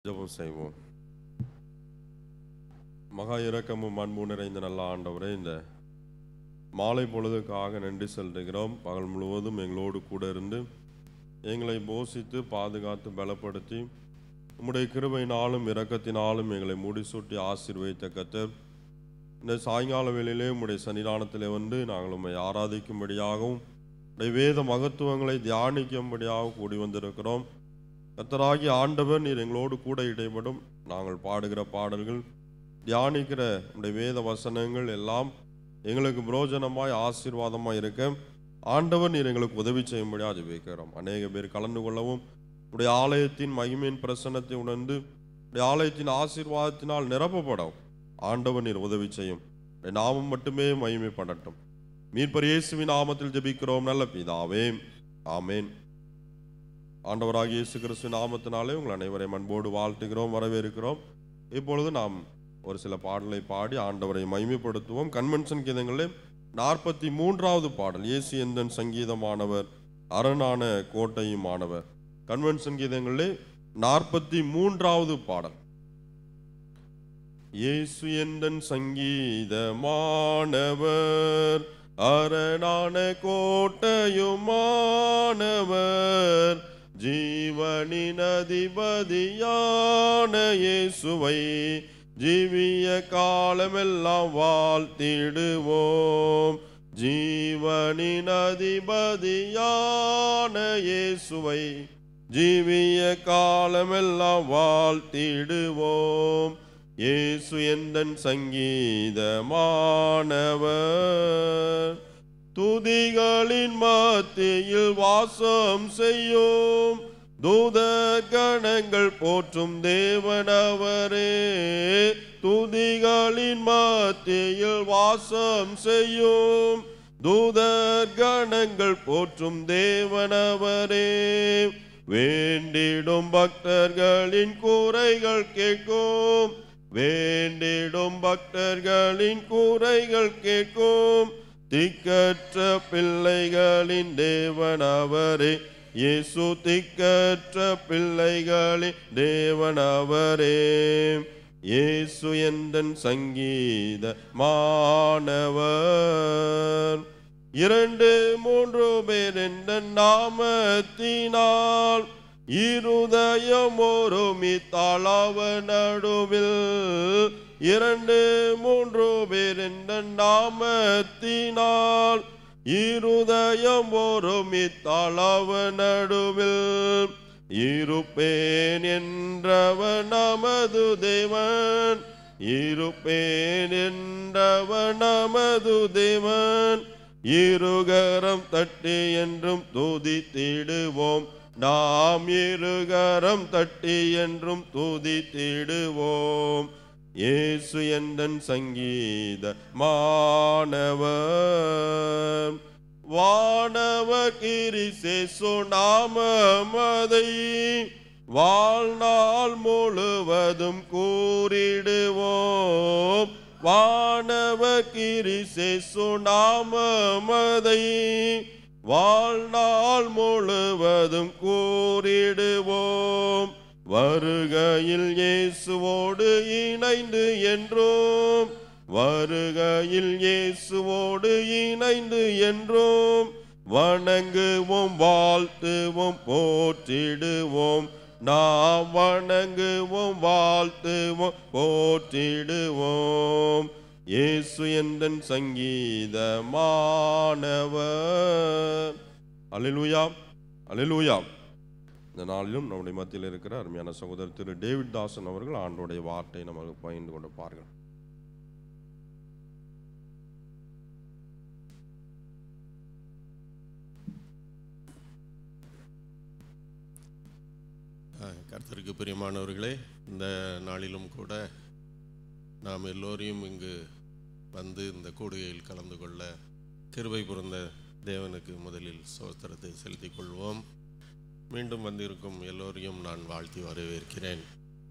ஜெபம் செய்வோம் மகா இரக்கமும் அன்பு நிறைந்த நல்ல ஆண்டவரே இந்த மாலை பொழுதுக்காக நன்றி செலுத்துகிறோம் பகல் முழுவதும் எங்களோடு கூட இருந்து எங்களை போஷித்து பாதுகாத்து பலப்படுத்தி உம்முடைய கிருபையினாலும் இரக்கத்தினாலும் எங்களை முடிசூட்டி ஆசீர்வதித்த கத்தர் இந்த சாயங்கால வேளையிலே உம்முடைய சன்னிதானத்திலே வந்து நாங்கள் உம்மை ஆராதிக்கும்படியாகவும் உம்முடைய வேத மகத்துவங்களை தியானிக்கும்படியாக கூடி வந்திருக்கிறோம் கத்தராகி ஆண்டவர் நீர் எங்களோடு கூட இடைப்படும் நாங்கள் பாடுகிற பாடல்கள் தியானிக்கிற உடைய வேத வசனங்கள் எல்லாம் எங்களுக்கு புரோஜனமாய் ஆசீர்வாதமாய் இருக்க ஆண்டவர் நீர் எங்களுக்கு உதவி செய்யும்படியாக ஜெபிக்கிறோம் அநேக பேர் கலந்து கொள்ளவும் உடைய ஆலயத்தின் மகிமையின் பிரசன்னத்தை உணர்ந்து உடைய ஆலயத்தின் ஆசீர்வாதத்தினால் நிரப்பப்படும் ஆண்டவர் நீர் உதவி செய்யும் உடைய நாமம் மட்டுமே மகிமைப்படட்டும் மீட்பர் இயேசுவின் நாமத்தில் ஜெபிக்கிறோம் நல்ல பிதாவே ஆமேன் ஆண்டவராகிய இயேசு கிறிஸ்து நாமத்தினாலே உங்கள் அனைவரையும் அன்போடு வாழ்த்துகிறோம் வரவேற்கிறோம் இப்பொழுது நாம் ஒரு சில பாடலை பாடி ஆண்டவரை மகிமைப்படுத்துவோம் கன்வென்ஷன் கீதங்களில் நாற்பத்தி மூன்றாவது பாடல் இயேசு எந்தன் சங்கீதமானவர் அரணான கோட்டையுமானவர் கன்வென்ஷன் கீதங்களிலே நாற்பத்தி மூன்றாவது பாடல் இயேசு எந்தன் சங்கீதமானவர் அரணான கோட்டையுமானவர் ஜீவனின் அதிபதியான இயேசுவை ஜீவிய காலமெல்லாம் வாழ்த்திடுவோம் ஜீவனின் அதிபதியான இயேசுவை ஜீவிய காலமெல்லாம் வாழ்த்திடுவோம் இயேசு எந்தன் சங்கீதமானவர் துதிகளின் மத்தியில் வாசம் செய்யும் தூத கணங்கள் போற்றும் தேவனவரே துதிகளின் மத்தியில் வாசம் செய்யும் தூத கணங்கள் போற்றும் தேவனவரே வேண்டிடும் பக்தர்களின் கூரைகள் கேட்கும் வேண்டிடும் பக்தர்களின் கூரைகள் கேட்கும் திக்கற்ற பிள்ளைகளின் தேவனவரே இயேசு திக்கற்ற பிள்ளைகளின் தேவனவரே இயேசு எந்தன் சங்கீத மாணவர் இரண்டு மூன்று பேர் என்ற நாமத்தினால் இருதயம் ஒருமித்தாளவ நடுவில் இரண்டு மூன்று பேர் என்ற நாமத்தினால் இருதயம் ஒருமித்தாளவ நடுவில் இருப்பேன் என்றவன் நமது தேவன் இருப்பேன் என்றவன் நமது தேவன் இருகரம் தட்டி என்றும் துதித்திடுவோம் நாம் இருகரம் தட்டி என்றும் துதித்திடுவோம் இயேசு எந்தன் சங்கீத மாணவர் வானவர் கிரிசேசு நாமமதை வாழ்நாள் முழுவதும் கூறிடுவோம் வானவ கிரிசேசு நாமமதை வாழ்நாள் முழுவதும் கூறிடுவோம் வருகையில் இயேசுவோடு இணைந்து என்றும் வருகையில் இயேசுவோடு இணைந்து என்றும் வணங்குவோம் வாழ்த்துவோம் போற்றிடுவோம் நாம் வணங்குவோம் வாழ்த்துவோம் போற்றிடுவோம் இயேசு எந்தன் சங்கீதமானவர் அலிலுயா அலிலுயா இந்த நாளிலும் நம்முடைய மத்தியில் இருக்கிற அருமையான சகோதரர் திரு டேவிட் தாசன் அவர்கள் ஆண்டோடைய வார்த்தை நமக்கு பகிர்ந்து கொண்டு பாருங்கள் கர்த்தருக்கு பிரியமானவர்களே இந்த நாளிலும் கூட நாம் எல்லோரையும் இங்கு வந்து இந்த கூடுகையில் கலந்து கொள்ள கிருபை புரிந்த தேவனுக்கு முதலில் சோத்திரத்தை செலுத்திக் கொள்வோம் மீண்டும் வந்திருக்கும் எல்லோரையும் நான் வாழ்த்தி வரவேற்கிறேன்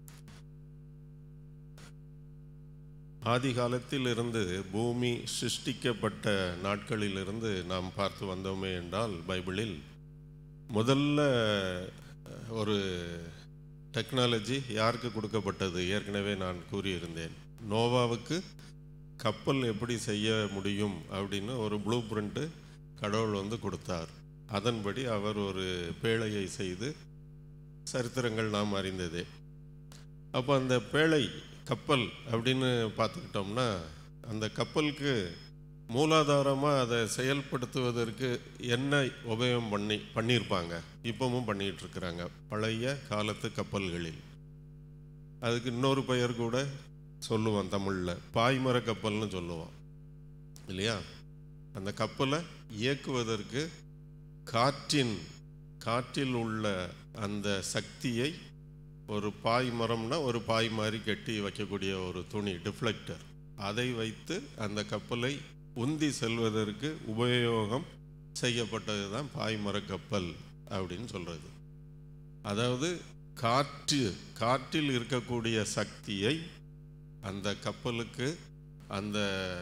ஆதி காலத்தில் இருந்து பூமி சிருஷ்டிக்கப்பட்ட நாட்களிலிருந்து நாம் பார்த்து வந்தோமே என்றால் பைபிளில் முதல்ல ஒரு டெக்னாலஜி யாருக்கு கொடுக்கப்பட்டது ஏற்கனவே நான் கூறியிருந்தேன் நோவாவுக்கு கப்பல் எப்படி செய்ய முடியும் அப்படின்னு ஒரு ப்ளூ பிரிண்ட்டு கடவுள் வந்து கொடுத்தார் அதன்படி அவர் ஒரு பேழையை செய்து சரித்திரங்கள் நாம் அறிந்ததே அப்போ அந்த பேழை கப்பல் அப்படின்னு பார்த்துக்கிட்டோம்னா அந்த கப்பலுக்கு மூலாதாரமாக அதை செயல்படுத்துவதற்கு என்ன உபயோகம் பண்ணி பண்ணியிருப்பாங்க இப்பவும் பண்ணிட்டு இருக்கிறாங்க பழைய காலத்து கப்பல்களில் அதுக்கு இன்னொரு பெயர் கூட சொல்லுவான் தமிழில் பாய்மர கப்பல்னு சொல்லுவான் இல்லையா அந்த கப்பலை இயக்குவதற்கு காற்றின் காற்றில் உள்ள அந்த சக்தியை ஒரு பாய் மரம்னா ஒரு பாய் மாதிரி கட்டி வைக்கக்கூடிய ஒரு துணி டிஃப்ளெக்டர் அதை வைத்து அந்த கப்பலை உந்தி செல்வதற்கு உபயோகம் செய்யப்பட்டது தான் பாய்மர கப்பல் அப்படின்னு சொல்கிறது அதாவது காற்று காற்றில் இருக்கக்கூடிய சக்தியை அந்த கப்பலுக்கு அந்த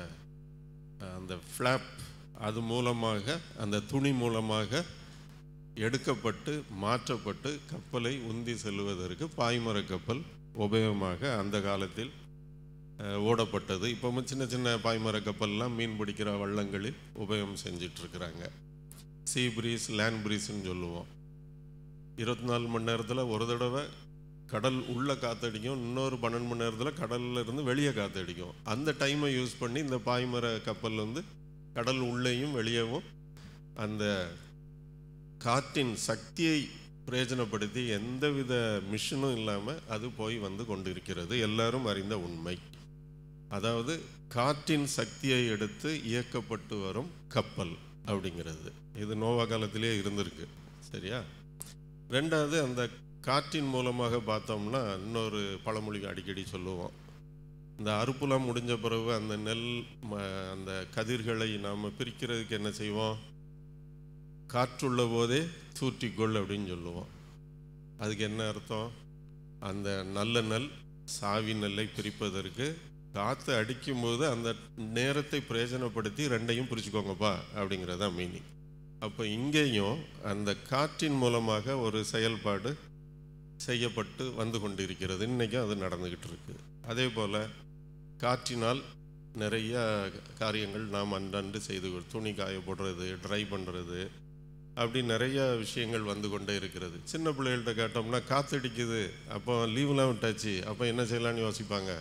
அந்த ஃப்ளாப் அது மூலமாக அந்த துணி மூலமாக எடுக்கப்பட்டு மாற்றப்பட்டு கப்பலை உந்தி செல்வதற்கு பாய்மர கப்பல் உபயோகமாக அந்த காலத்தில் அஹ், ஓடப்பட்டது இப்போவும் சின்ன சின்ன பாய்மர கப்பல்லாம் மீன் பிடிக்கிற வள்ளங்களில் உபயோகம் செஞ்சிட்டு இருக்கிறாங்க சீ பிரீஸ் லேண்ட் பிரீஸ்ன்னு சொல்லுவோம் இருபத்தி நாலு மணி நேரத்தில் ஒரு தடவை கடல் உள்ள காத்தடிக்கும் இன்னொரு பன்னெண்டு மணி நேரத்தில் கடல்ல இருந்து வெளியே காத்தடிக்கும் அந்த டைமை யூஸ் பண்ணி இந்த பாய்மர கப்பல் வந்து கடல் உள்ளேயும் வெளியேவும் அந்த காற்றின் சக்தியை பிரயோஜனப்படுத்தி எந்தவித மிஷினும் இல்லாமல் அது போய் வந்து கொண்டிருக்கிறது எல்லாரும் அறிந்த உண்மை அதாவது காற்றின் சக்தியை எடுத்து இயக்கப்பட்டு வரும் கப்பல் அப்படிங்கிறது இது நோவா காலத்திலே இருந்திருக்கு சரியா ரெண்டாவது அந்த காற்றின் மூலமாக பார்த்தோம்னா இன்னொரு பழமொழி அடிக்கடி சொல்லுவோம் இந்த அறுப்புலாம் முடிஞ்ச பிறகு அந்த நெல் ம- அந்த கதிர்களை நாம் பிரிக்கிறதுக்கு என்ன செய்வோம் காற்றுள்ள போதே தூற்றிக்கொள் அப்படின்னு சொல்லுவோம் அதுக்கு என்ன அர்த்தம் அந்த நல்ல நெல் சாவி நெல்லை பிரிப்பதற்கு காற்று அடிக்கும்போது அந்த நேரத்தை பிரயோஜனப்படுத்தி ரெண்டையும் பிரிச்சுக்கோங்கப்பா அப்படிங்கிறது தான் மீனிங் அப்போ இங்கேயும் அந்த காற்றின் மூலமாக ஒரு செயல்பாடு செய்யப்பட்டு வந்து கொண்டிருக்கிறது இன்றைக்கும் அது நடந்துக்கிட்டு இருக்கு அதே போல் காற்றினால் நிறைய காரியங்கள் நாம் அன்றன்று செய்து துணி காய போடுறது ட்ரை பண்ணுறது அப்படி நிறைய விஷயங்கள் வந்து கொண்டே இருக்கிறது சின்ன பிள்ளைகள்கிட்ட கேட்டோம்னா காத்தடிக்குது அப்போ லீவ்லாம் விட்டாச்சு அப்போ என்ன செய்யலாம்னு யோசிப்பாங்க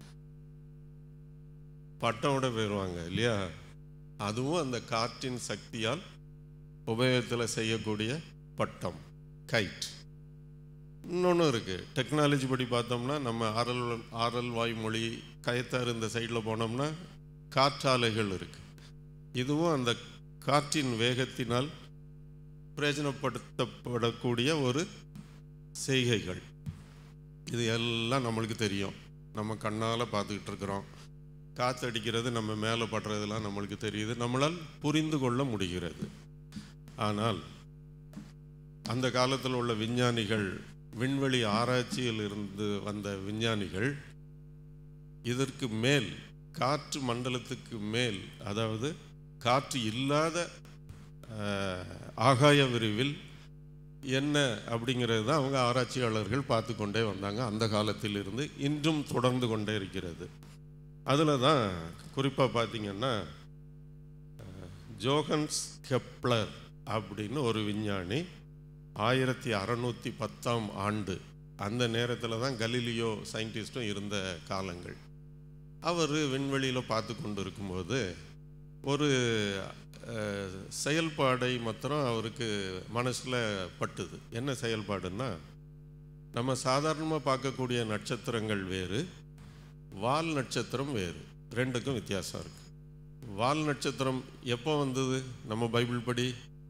பட்டம் விட போயிடுவாங்க இல்லையா அதுவும் அந்த காற்றின் சக்தியால் உபயோகத்தில் செய்யக்கூடிய பட்டம் கைட் இன்னொன்று இருக்குது டெக்னாலஜி படி பார்த்தோம்னா நம்ம ஆரல் ஆரல் வாய்மொழி கயத்தாறு இந்த சைடில் போனோம்னா காற்றாலைகள் இருக்குது இதுவும் அந்த காற்றின் வேகத்தினால் பிரயோஜனப்படுத்தப்படக்கூடிய ஒரு செய்கைகள் இது எல்லாம் நம்மளுக்கு தெரியும் நம்ம கண்ணால் பார்த்துக்கிட்டு இருக்கிறோம் காற்றடிக்கிறது நம்ம மேலே படுறதெல்லாம் நம்மளுக்கு தெரியுது நம்மளால் புரிந்து கொள்ள முடிகிறது ஆனால் அந்த காலத்தில் உள்ள விஞ்ஞானிகள் விண்வெளி ஆராய்ச்சியில் இருந்து வந்த விஞ்ஞானிகள் இதற்கு மேல் காற்று மண்டலத்துக்கு மேல் அதாவது காற்று இல்லாத அஹ், ஆகாய விரிவில் என்ன அப்படிங்கிறது தான் அவங்க ஆராய்ச்சியாளர்கள் பார்த்து கொண்டே வந்தாங்க அந்த காலத்தில் இருந்து இன்றும் தொடர்ந்து கொண்டே இருக்கிறது அதில் தான் குறிப்பாக பார்த்தீங்கன்னா அஹ், ஜோகன்ஸ் கெப்ளர் அப்படின்னு ஒரு விஞ்ஞானி ஆயிரத்தி அறநூற்றி பத்தாம் ஆண்டு அந்த நேரத்தில் தான் கலீலியோ சயின்டிஸ்ட்டும் இருந்த காலங்கள் அவர் விண்வெளியில் பார்த்து கொண்டு இருக்கும்போது ஒரு அஹ், செயல்பாடை மாத்திரம் அவருக்கு மனசில் பட்டுது என்ன செயல்பாடுன்னா நம்ம சாதாரணமாக பார்க்கக்கூடிய நட்சத்திரங்கள் வேறு வால் நட்சத்திரம் வேறு ரெண்டுக்கும் வித்தியாசம் இருக்கு வால் நட்சத்திரம் எப்போ வந்தது நம்ம பைபிள் படி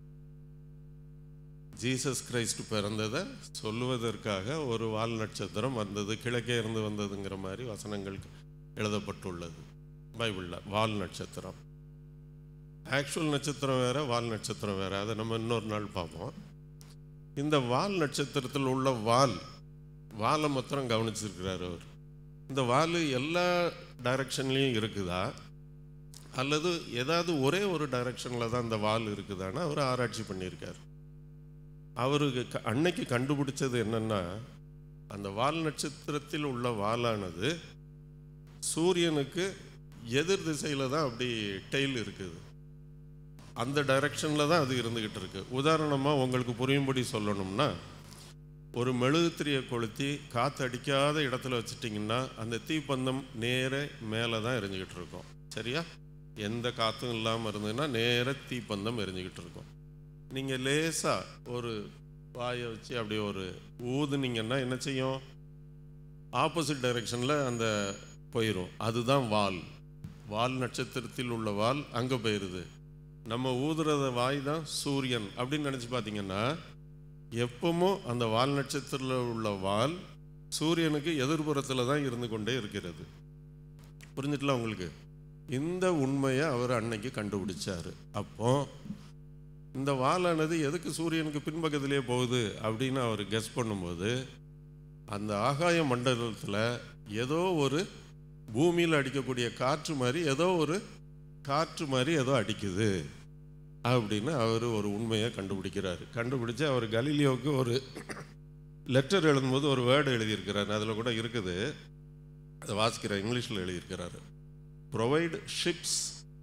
ஜீசஸ் கிரைஸ்ட் பிறந்ததை சொல்லுவதற்காக ஒரு வால் நட்சத்திரம் வந்தது கிழக்கே இருந்து வந்ததுங்கிற மாதிரி வசனங்கள் எழுதப்பட்டுள்ளது பைபிளில் வால் நட்சத்திரம் ஆக்சுவல் நட்சத்திரம் வேற வால் நட்சத்திரம் வேற அதை நம்ம இன்னொரு நாள் பார்ப்போம் இந்த வால் நட்சத்திரத்தில் உள்ள வால் வாலை மாத்திரம் கவனிச்சிருக்கிறார் அவர் இந்த வால் எல்லா டைரக்ஷன்லேயும் இருக்குதா அல்லது ஏதாவது ஒரே ஒரு டைரக்ஷனில் தான் இந்த வால் இருக்குதான்னு அவர் ஆராய்ச்சி பண்ணியிருக்கார் அவருக்கு க- அன்னைக்கு கண்டுபிடிச்சது என்னன்னா அந்த வால் நட்சத்திரத்தில் உள்ள வாலானது சூரியனுக்கு எதிர் திசையில் தான் அப்படி டெய்ல் இருக்குது அந்த டைரக்ஷனில் தான் அது இருந்துக்கிட்டு இருக்கு உதாரணமாக உங்களுக்கு புரியும்படி சொல்லணும்னா ஒரு மெழுகுத்திரியை கொளுத்தி காற்று அடிக்காத இடத்துல வச்சிட்டிங்கன்னா அந்த தீப்பந்தம் நேர மேலே தான் எரிஞ்சுக்கிட்டு இருக்கும் சரியா எந்த காற்றும் இல்லாமல் இருந்ததுன்னா நேர தீப்பந்தம் எரிஞ்சுக்கிட்டு இருக்கும் நீங்கள் லேசாக ஒரு வாயை வச்சு அப்படியே ஒரு ஊதுனீங்கன்னா என்ன செய்யும் ஆப்போசிட் டைரெக்ஷனில் அந்த போயிடும் அதுதான் வால் வால் நட்சத்திரத்தில் உள்ள வால் அங்கே போயிடுது நம்ம ஊதுறத வாய் தான் சூரியன் அப்படின்னு நினச்சி பார்த்தீங்கன்னா எப்பவும் அந்த வால் நட்சத்திரத்தில் உள்ள வால் சூரியனுக்கு எதிர்புறத்தில் தான் இருந்து கொண்டே இருக்கிறது புரிஞ்சுட்டுல உங்களுக்கு இந்த உண்மையை அவர் அன்னைக்கு கண்டுபிடிச்சாரு அப்போ இந்த வாலானது எதுக்கு சூரியனுக்கு பின்பக்கத்திலே போகுது அப்படின்னு அவர் கெஸ் பண்ணும்போது அந்த ஆகாய மண்டலத்தில் ஏதோ ஒரு பூமியில் அடிக்கக்கூடிய காற்று மாதிரி ஏதோ ஒரு காற்று மாதிரி ஏதோ அடிக்குது அப்படின்னு அவர் ஒரு உண்மையை கண்டுபிடிக்கிறாரு கண்டுபிடிச்சு அவர் கலீலியோவுக்கு ஒரு லெட்டர் எழுதும்போது ஒரு வேர்டு எழுதியிருக்கிறார் அதில் கூட இருக்குது அதை வாசிக்கிற இங்கிலீஷில் எழுதியிருக்கிறாரு provide ships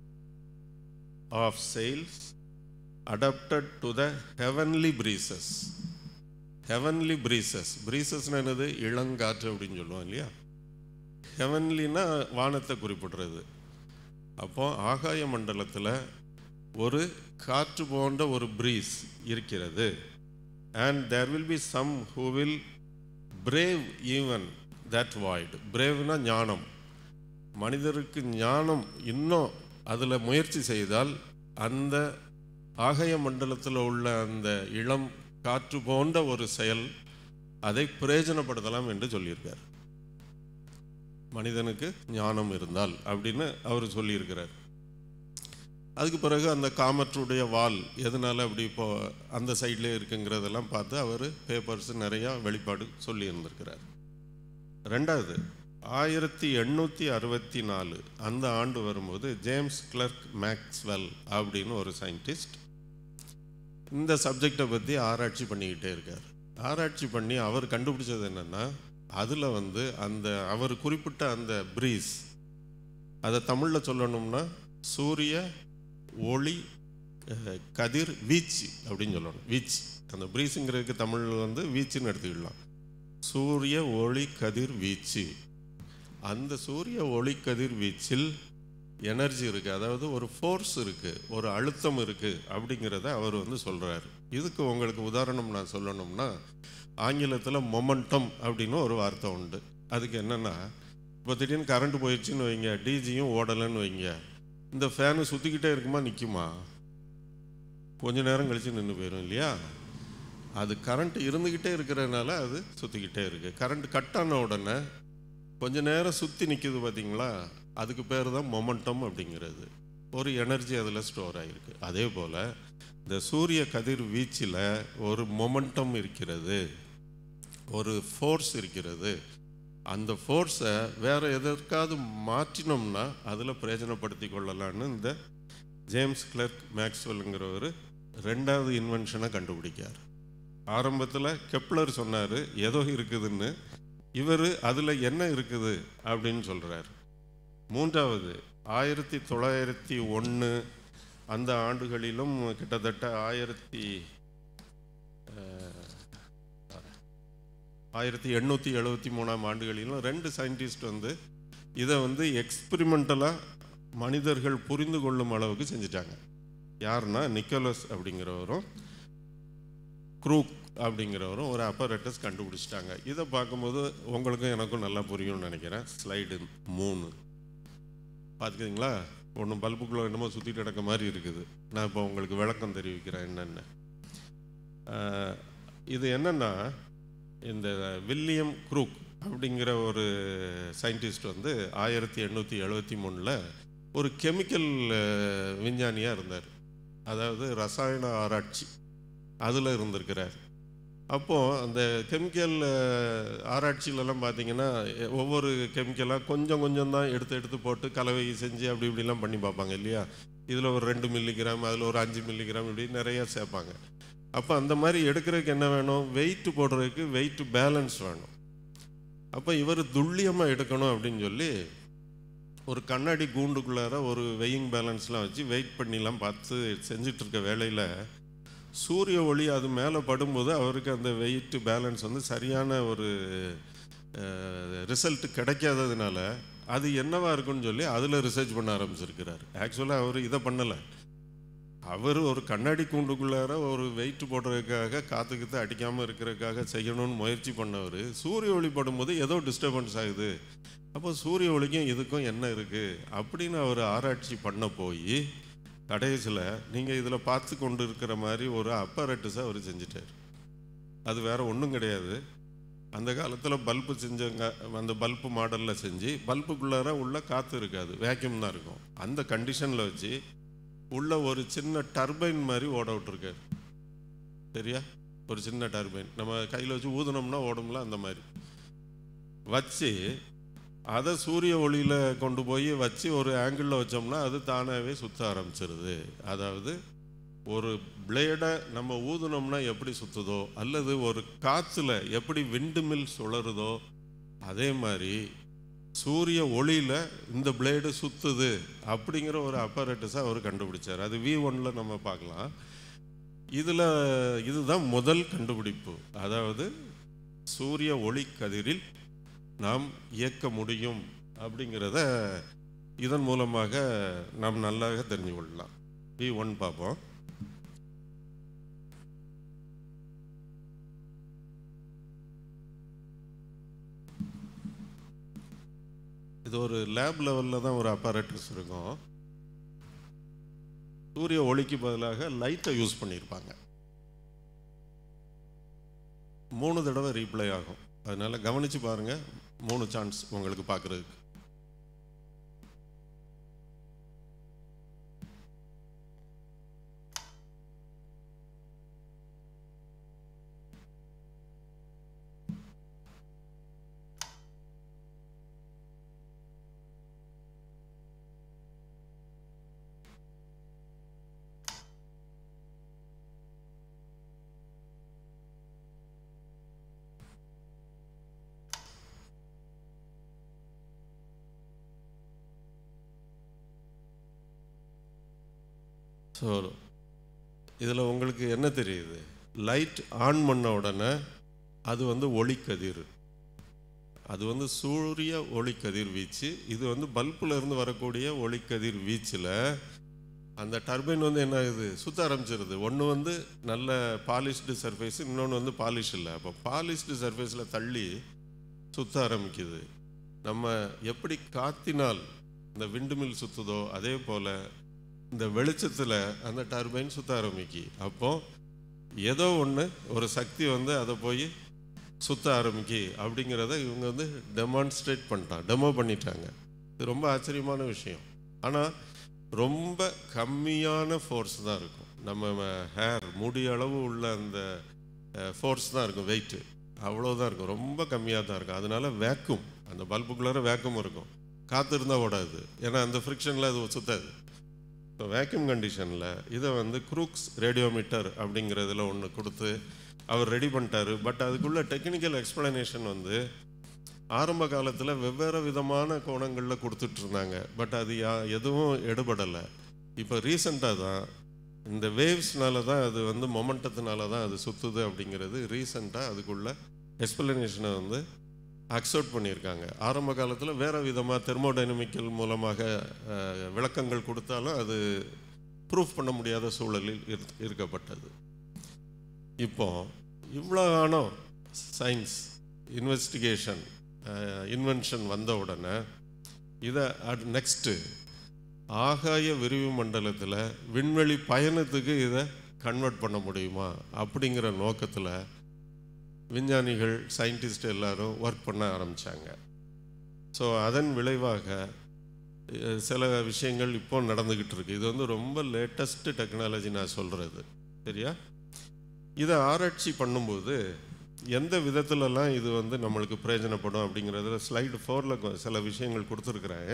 of sails adapted to the heavenly breezes heavenly breezes breezesனா என்னது இளங்காற்று அப்படின்னு சொல்லுவோம் இல்லையா ஹெவன்லினா வானத்தை குறிப்பிடுறது அப்போ ஆகாய மண்டலத்தில் ஒரு காற்று போன்ற ஒரு பிரீஸ் இருக்கிறது and there will be some who will brave even that void பிரேவ்னா ஞானம் மனிதருக்கு ஞானம் இன்னும் அதில் முயற்சி செய்தால் அந்த ஆகாய மண்டலத்தில் உள்ள அந்த இளம் காற்று போன்ற ஒரு செயல் அதை பிரயோஜனப்படுத்தலாம் என்று சொல்லியிருக்கார் மனிதனுக்கு ஞானம் இருந்தால் அப்படின்னு அவர் சொல்லியிருக்கிறார் அதுக்கு பிறகு அந்த காமற்றுடைய வால் எதனால அப்படி இப்போ அந்த சைட்லேயே இருக்குங்கிறதெல்லாம் பார்த்து அவர் பேப்பர்ஸ் நிறையா வெளிப்பாடு சொல்லி இருந்திருக்கிறார் ரெண்டாவது ஆயிரத்தி எண்ணூற்றி அறுபத்தி நாலு அந்த ஆண்டு வரும்போது ஜேம்ஸ் கிளர்க் மேக்ஸ்வெல் அப்படின்னு ஒரு சயின்டிஸ்ட் இந்த சப்ஜெக்டை பற்றி ஆராய்ச்சி பண்ணிக்கிட்டே இருக்கார் ஆராய்ச்சி பண்ணி அவர் கண்டுபிடிச்சது என்னென்னா அதில் வந்து அந்த அவர் குறிப்பிட்ட அந்த பிரீஸ் அதை தமிழில் சொல்லணும்னா சூரிய ஒளி அஹ், கதிர் வீச்சு அப்படின்னு சொல்லணும் வீச்சு அந்த பிரீஸுங்கிறதுக்கு தமிழில் வந்து வீச்சுன்னு எடுத்துக்கிடலாம் சூரிய ஒளி கதிர் வீச்சு அந்த சூரிய ஒளி கதிர் வீச்சில் எனர்ஜி இருக்குது அதாவது ஒரு ஃபோர்ஸ் இருக்குது ஒரு அழுத்தம் இருக்குது அப்படிங்கிறத அவர் வந்து சொல்கிறார் இதுக்கு உங்களுக்கு உதாரணம் நான் சொல்லணும்னா ஆங்கிலத்தில் மொமெண்டம் அப்படின்னு ஒரு வார்த்தை உண்டு அதுக்கு என்னென்னா இப்போ திடீர்னு கரண்ட் போயிடுச்சுன்னு வைங்க டிஜியும் ஓடலைன்னு வைங்க இந்த ஃபேனு சுற்றிக்கிட்டே இருக்குமா நிற்குமா கொஞ்ச நேரம் கழித்து நின்று போயிடும் இல்லையா அது கரண்ட் இருந்துக்கிட்டே இருக்கிறதுனால அது சுற்றிக்கிட்டே இருக்குது கரண்ட் கட் ஆன உடனே கொஞ்ச நேரம் சுற்றி நிற்குது பார்த்தீங்களா அதுக்கு பேர் தான் மொமெண்டம் அப்படிங்கிறது ஒரு எனர்ஜி அதில் ஸ்டோர் ஆகிருக்கு அதே போல் இந்த சூரிய கதிர் வீச்சில் ஒரு மொமெண்டம் இருக்கிறது ஒரு ஃபோர்ஸ் இருக்கிறது அந்த ஃபோர்ஸை வேற எதற்காவது மாற்றினோம்னா அதில் பிரயோஜனப்படுத்தி கொள்ளலாம்னு இந்த ஜேம்ஸ் கிளர்க் மேக்ஸ்வெல்ங்கிறவர் ரெண்டாவது இன்வென்ஷனை கண்டுபிடிக்கார் ஆரம்பத்தில் கெப்லர் சொன்னார் ஏதோ இருக்குதுன்னு இவர் அதில் என்ன இருக்குது அப்படின்னு சொல்கிறார் மூன்றாவது ஆயிரத்தி தொள்ளாயிரத்தி ஒன்று அந்த ஆண்டுகளிலும் கிட்டத்தட்ட ஆயிரத்தி ஆயிரத்தி எண்ணூற்றி எழுபத்தி மூணாம் ஆண்டுகளிலும் ரெண்டு சயின்டிஸ்ட் வந்து இதை வந்து எக்ஸ்பிரிமெண்டலாக மனிதர்கள் புரிந்து கொள்ளும் அளவுக்கு செஞ்சிட்டாங்க யாருன்னா நிக்கோலஸ் அப்படிங்கிறவரும் க்ரூக் அப்படிங்கிறவரும் ஒரு அப்பரேட்டஸ் கண்டுபிடிச்சிட்டாங்க இதை பார்க்கும்போது உங்களுக்கும் எனக்கும் நல்லா புரியும்னு நினைக்கிறேன் ஸ்லைடு மூணு பார்த்துக்கிங்களா ஒன்றும் பல்புக்குள்ளே என்னமோ சுற்றிட்டு கிடக்க மாதிரி இருக்குது நான் இப்போ உங்களுக்கு விளக்கம் தெரிவிக்கிறேன் என்னென்ன ஆஹ், இது என்னென்னா இந்த வில்லியம் க்ரூக் அப்படிங்கிற ஒரு சயின்டிஸ்ட் வந்து ஆயிரத்தி எண்ணூற்றி எழுபத்தி மூணில் ஒரு கெமிக்கல் விஞ்ஞானியாக இருந்தார் அதாவது ரசாயன ஆராய்ச்சி அதில் இருந்திருக்கிறார் அப்போது அந்த கெமிக்கல் ஆராய்ச்சியிலலாம் பார்த்தீங்கன்னா எ- ஒவ்வொரு கெமிக்கலாக கொஞ்சம் கொஞ்சம் தான் எடுத்து எடுத்து போட்டு கலவை செஞ்சு அப்படி இப்படிலாம் பண்ணி பார்ப்பாங்க இல்லையா இதில் ஒரு ரெண்டு மில்லிகிராம் அதில் ஒரு அஞ்சு மில்லிகிராம் இப்படி நிறைய சேர்ப்பாங்க அப்போ அந்த மாதிரி எடுக்கிறதுக்கு என்ன வேணும் வெயிட் போடுறதுக்கு வெயிட் பேலன்ஸ் வேணும் அப்போ இவர் துல்லியமாக எடுக்கணும் அப்படின்னு சொல்லி ஒரு கண்ணாடி கூண்டுக்குள்ளார ஒரு வெயிங் பேலன்ஸ்லாம் வச்சு வெயிட் பண்ணிலாம் பார்த்து செஞ்சுட்டு இருக்க வேலையில் சூரிய ஒளி அது மேலே படும்போது அவருக்கு அந்த வெயிட் பேலன்ஸ் வந்து சரியான ஒரு ரிசல்ட் கிடைக்காததுனால அது என்னவா இருக்குன்னு சொல்லி அதில் ரிசர்ச் பண்ண ஆரம்பிச்சிருக்கிறார் ஆக்சுவலாக அவர் இதை பண்ணலை அவர் ஒரு கண்ணாடி கூண்டுக்குள்ளார ஒரு வெயிட் போடுறதுக்காக காற்றுக்கித்து அடிக்காமல் இருக்கிறதுக்காக செய்யணும்னு முயற்சி பண்ணவர் சூரிய ஒளி படும்போது ஏதோ டிஸ்டர்பன்ஸ் ஆகுது அப்போ சூரிய ஒளிக்கும் இதுக்கும் என்ன இருக்குது அப்படின்னு அவர் ஆராய்ச்சி பண்ண போய் கடைசியில் நீங்கள் இதில் பார்த்து கொண்டு இருக்கிற மாதிரி ஒரு அப்பரட்டஸை அவர் செஞ்சிட்டார் அது வேற ஒன்றும் கிடையாது அந்த காலத்தில் பல்பு செஞ்சவங்க அந்த பல்பு மாடலில் செஞ்சு பல்புக்குள்ளார உள்ள காற்று இருக்காது வேக்யூம் தான் இருக்கும் அந்த கண்டிஷனில் வச்சு உள்ள ஒரு சின்ன டர்பைன் மாதிரி ஓட விட்டுருக்காரு சரியா ஒரு சின்ன டர்பைன் நம்ம கையில் வச்சு ஊதுனோம்னா ஓடும்ல அந்த மாதிரி வச்சு அதை சூரிய ஒளியில் கொண்டு போய் வச்சு ஒரு ஆங்கிளில் வச்சோம்னா அது தானாகவே சுற்ற ஆரம்பிச்சிருது அதாவது ஒரு பிளேடை நம்ம ஊதுனோம்னா எப்படி சுற்றுதோ அல்லது ஒரு காற்றுல எப்படி விண்டு மில் சுழறுதோ அதே மாதிரி சூரிய ஒளியில் இந்த பிளேடு சுற்றுது அப்படிங்கிற ஒரு அப்பரேட்டஸை அவர் கண்டுபிடிச்சார் அது வி ஒன்ல நம்ம பார்க்கலாம் இதில் இதுதான் முதல் கண்டுபிடிப்பு அதாவது சூரிய ஒளி கதிரில் நாம் இயக்க முடியும் அப்படிங்கிறத இதன் மூலமாக நாம் நல்லாக தெரிஞ்சு கொள்ளலாம் வி ஒன் பார்ப்போம் இது ஒரு லேப் லெவலில் தான் ஒரு அப்பரேட்டர்ஸ் இருக்கும் சூரிய ஒளிக்கு பதிலாக லைட்டை யூஸ் பண்ணியிருப்பாங்க மூணு தடவை ரீப்ளை ஆகும் அதனால கவனிச்சு பாருங்க மூணு சான்ஸ் உங்களுக்கு பார்க்குறதுக்கு ஸோ இதில் உங்களுக்கு என்ன தெரியுது லைட் ஆன் பண்ண உடனே அது வந்து ஒளிக்கதிர் அது வந்து சூரிய ஒளிக்கதிர் வீச்சு இது வந்து பல்புல இருந்து வரக்கூடிய ஒளிக்கதிர் வீச்சில் அந்த டர்பைன் வந்து என்ன ஆகுது சுத்த ஆரம்பிச்சிருது ஒன்று வந்து நல்ல பாலிஷ்டு சர்ஃபேஸ் இன்னொன்று வந்து பாலிஷ் இல்லை அப்போ பாலிஷ்டு சர்ஃபேஸில் தள்ளி சுத்த ஆரம்பிக்குது நம்ம எப்படி காத்தினால் இந்த விண்டுமில் சுத்துதோ அதே போல் இந்த வெளிச்சத்தில் அந்த டர்பைன் சுத்த ஆரம்பிக்கி அப்போ ஏதோ ஒன்று ஒரு சக்தி வந்து அதை போய் சுத்த ஆரம்பிக்கி அப்படிங்கிறத இவங்க வந்து டெமான்ஸ்ட்ரேட் பண்ணிட்டாங்க டெமோ பண்ணிட்டாங்க இது ரொம்ப ஆச்சரியமான விஷயம் ஆனால் ரொம்ப கம்மியான ஃபோர்ஸ் தான் இருக்கும் நம்ம ஹேர் முடி அளவு உள்ள அந்த ஃபோர்ஸ் தான் இருக்கும் வெயிட்டு அவ்வளோதான் இருக்கும் ரொம்ப கம்மியாக தான் இருக்கும் அதனால வேக்கும் அந்த பல்புக்குள்ளார வேக்கும் இருக்கும் காற்று இருந்தால் ஓடாது ஏன்னா அந்த ஃப்ரிக்ஷனில் அது சுத்தாது இப்போ வேக்யூம் கண்டிஷனில் இதை வந்து குரூக்ஸ் ரேடியோமீட்டர் அப்படிங்கிறதுல ஒன்று கொடுத்து அவர் ரெடி பண்ணிட்டாரு பட் அதுக்குள்ள டெக்னிக்கல் எக்ஸ்பிளனேஷன் வந்து ஆரம்ப காலத்தில் வெவ்வேறு விதமான கோணங்களில் கொடுத்துட்டு இருந்தாங்க பட் அது யா எதுவும் எடுபடலை இப்போ ரீசண்டாக தான் இந்த வேவ்ஸ்னால தான் அது வந்து மொமெண்டத்தினால தான் அது சுற்றுது அப்படிங்கிறது ரீசண்டாக அதுக்குள்ள எக்ஸ்பிளனேஷனை வந்து அக்செப்ட் பண்ணியிருக்காங்க ஆரம்ப காலத்தில் வேறு விதமாக தெர்மோடைனமிக்கல் மூலமாக அஹ், விளக்கங்கள் கொடுத்தாலும் அது ப்ரூஃப் பண்ண முடியாத சூழலில் இரு- இருக்கப்பட்டது இப்போ இவ்வளோ காலம் சயின்ஸ் இன்வெஸ்டிகேஷன் இன்வென்ஷன் வந்த உடனே இதை அட் நெக்ஸ்ட்டு ஆகாய விரிவு மண்டலத்தில் விண்வெளி பயணத்துக்கு இதை கன்வெர்ட் பண்ண முடியுமா அப்படிங்கிற நோக்கத்தில் விஞ்ஞானிகள் சயின்டிஸ்ட் எல்லாரும் ஒர்க் பண்ண ஆரம்பித்தாங்க ஸோ அதன் விளைவாக அஹ், சில விஷயங்கள் இப்போ நடந்துக்கிட்டு இருக்கு இது வந்து ரொம்ப லேட்டஸ்ட் டெக்னாலஜி நான் சொல்கிறது சரியா இதை ஆராய்ச்சி பண்ணும்போது எந்த விதத்துலலாம் இது வந்து நம்மளுக்கு பிரயோஜனப்படும் அப்படிங்கிறதுல ஸ்லைடு ஃபோரில் சில விஷயங்கள் கொடுத்துருக்குறேன்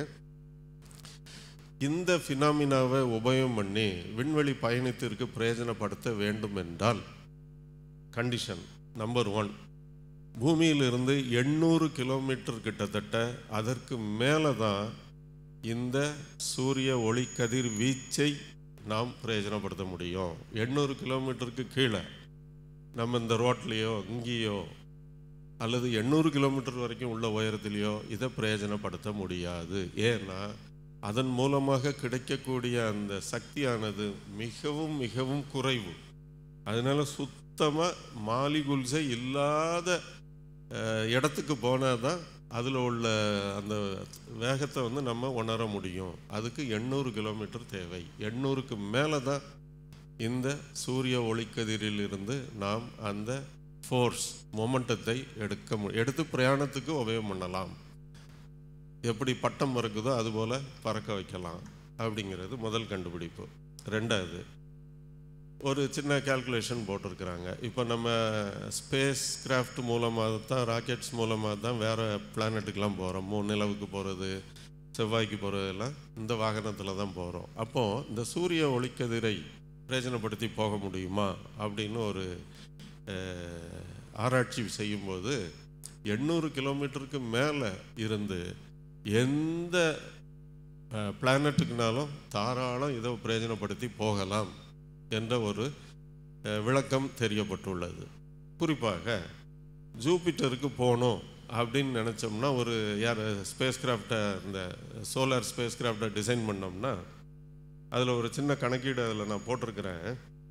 இந்த ஃபினாமினாவை உபயோகம் பண்ணி விண்வெளி பயணத்திற்கு பிரயோஜனப்படுத்த வேண்டும் என்றால் கண்டிஷன் நம்பர் ஒன் பூமியிலிருந்து எண்ணூறு கிலோமீட்டர் கிட்டத்தட்ட அதற்கு மேலே தான் இந்த சூரிய ஒளிக்கதிர் வீச்சை நாம் பிரயோஜனப்படுத்த முடியும் எண்ணூறு கிலோமீட்டருக்கு கீழே நம்ம இந்த ரோட்லேயோ இங்கேயோ அல்லது எண்ணூறு கிலோமீட்டர் வரைக்கும் உள்ள உயரத்திலேயோ இதை பிரயோஜனப்படுத்த முடியாது ஏன்னா அதன் மூலமாக கிடைக்கக்கூடிய அந்த சக்தியானது மிகவும் மிகவும் குறைவு அதனால சுத்தமாக மாலிகுல்ஸே இல்லாத அஹ், இடத்துக்கு போனால் தான் அதில் உள்ள அந்த வேகத்தை வந்து நம்ம உணர முடியும் அதுக்கு எண்ணூறு கிலோமீட்டர் தேவை எண்ணூறுக்கு மேலே தான் இந்த சூரிய ஒளிக்கதிரில் இருந்து நாம் அந்த ஃபோர்ஸ் மொமெண்டத்தை எடுக்க மு எடுத்து பிரயாணத்துக்கு உபயோகம் பண்ணலாம் எப்படி பட்டம் பறக்குதோ அதுபோல் பறக்க வைக்கலாம் அப்படிங்கிறது முதல் கண்டுபிடிப்பு ரெண்டாவது ஒரு சின்ன கால்குலேஷன் போட்டிருக்கிறாங்க இப்போ நம்ம ஸ்பேஸ் கிராஃப்ட் மூலமாக தான் ராக்கெட்ஸ் மூலமாக தான் வேறு பிளானட்டுக்கெலாம் போகிறோம் மூணு நிலவுக்கு போகிறது செவ்வாய்க்கு போகிறதெல்லாம் இந்த வாகனத்தில் தான் போகிறோம் அப்போது இந்த சூரிய ஒளிக்கதிரை பிரயோஜனப்படுத்தி போக முடியுமா அப்படின்னு ஒரு அஹ், ஆராய்ச்சி செய்யும்போது எண்ணூறு கிலோமீட்டருக்கு மேலே இருந்து எந்த பிளானட்டுக்குனாலும் தாராளம் இதை பிரயோஜனப்படுத்தி போகலாம் என்ற ஒரு அஹ், விளக்கம் தெரியப்பட்டுள்ளது குறிப்பாக ஜூபிட்டருக்கு போகணும் அப்படின்னு நினச்சோம்னா ஒரு யார் ஸ்பேஸ் கிராஃப்டை இந்த சோலார் ஸ்பேஸ் கிராஃப்டை டிசைன் பண்ணோம்னா அதில் ஒரு சின்ன கணக்கீடு அதில் நான் போட்டிருக்கிறேன்